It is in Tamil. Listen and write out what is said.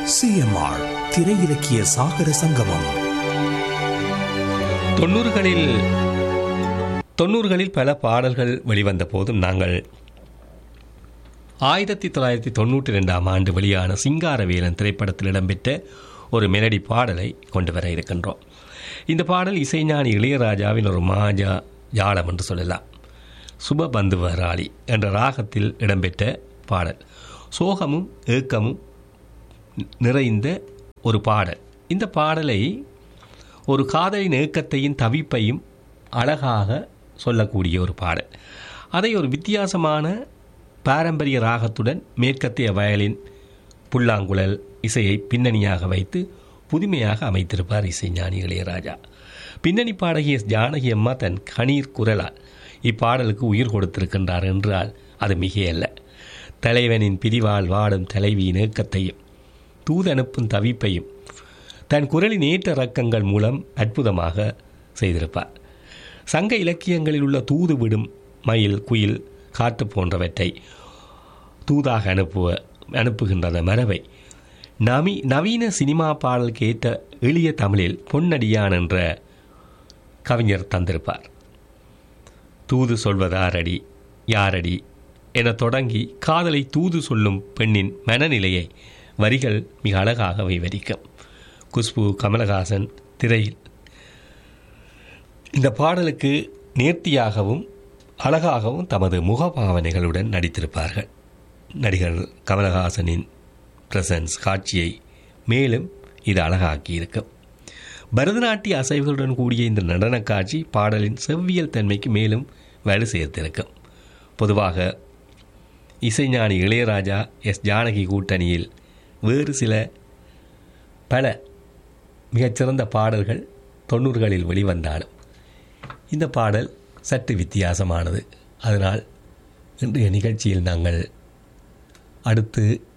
சிஎம்ஆர் திரை இலக்கிய சாகர சங்கமம் தொண்ணூறுகளில் தொண்ணூறுகளில் பல பாடல்கள் வெளிவந்த போதும் நாங்கள் ஆயிரத்தி தொள்ளாயிரத்தி தொண்ணூற்றி ரெண்டாம் ஆண்டு வெளியான சிங்காரவேலன் திரைப்படத்தில் இடம்பெற்ற ஒரு மெலடி பாடலை கொண்டு வர இருக்கின்றோம் இந்த பாடல் இசைஞானி இளையராஜாவின் ஒரு மாஜா ஜாலம் என்று சொல்லலாம் சுபபந்துவராளி என்ற ராகத்தில் இடம்பெற்ற பாடல் சோகமும் ஏக்கமும் நிறைந்த ஒரு பாடல் இந்த பாடலை ஒரு காதலின் ஏக்கத்தையும் தவிப்பையும் அழகாக சொல்லக்கூடிய ஒரு பாடல் அதை ஒரு வித்தியாசமான பாரம்பரிய ராகத்துடன் மேற்கத்திய வயலின் புல்லாங்குழல் இசையை பின்னணியாக வைத்து புதுமையாக அமைத்திருப்பார் இசைஞானி இளையராஜா பின்னணி பாடகி எஸ் ஜானகி அம்மா தன் கணீர் குரலால் இப்பாடலுக்கு உயிர் கொடுத்திருக்கின்றார் என்றால் அது மிகையல்ல தலைவனின் பிரிவால் வாடும் தலைவியின் ஏக்கத்தையும் தூதனுப்பும் தவிப்பையும் தன் குரலின் ஏற்ற இறக்கங்கள் மூலம் அற்புதமாக செய்திருப்பார் சங்க இலக்கியங்களில் உள்ள தூது விடும் மயில் குயில் காற்று போன்றவற்றை தூதாக அனுப்புவ அனுப்புகின்ற அந்த மரபை நவி நவீன சினிமா பாடலுக்கு ஏற்ற எளிய தமிழில் பொன்னடியான் என்ற கவிஞர் தந்திருப்பார் தூது சொல்வதாரடி யாரடி என தொடங்கி காதலை தூது சொல்லும் பெண்ணின் மனநிலையை வரிகள் மிக அழகாக விவரிக்கும் குஷ்பு கமலஹாசன் திரையில் இந்த பாடலுக்கு நேர்த்தியாகவும் அழகாகவும் தமது முகபாவனைகளுடன் நடித்திருப்பார்கள் நடிகர் கமலஹாசனின் பிரசன்ஸ் காட்சியை மேலும் இது அழகாக்கியிருக்கும் பரதநாட்டிய அசைவுகளுடன் கூடிய இந்த நடனக் காட்சி பாடலின் செவ்வியல் தன்மைக்கு மேலும் வலு சேர்த்திருக்கும் பொதுவாக இசைஞானி இளையராஜா எஸ் ஜானகி கூட்டணியில் வேறு சில பல மிகச்சிறந்த பாடல்கள் தொண்ணூறுகளில் வெளிவந்தாலும் இந்த பாடல் சற்று வித்தியாசமானது அதனால் இன்றைய நிகழ்ச்சியில் நாங்கள் அடுத்து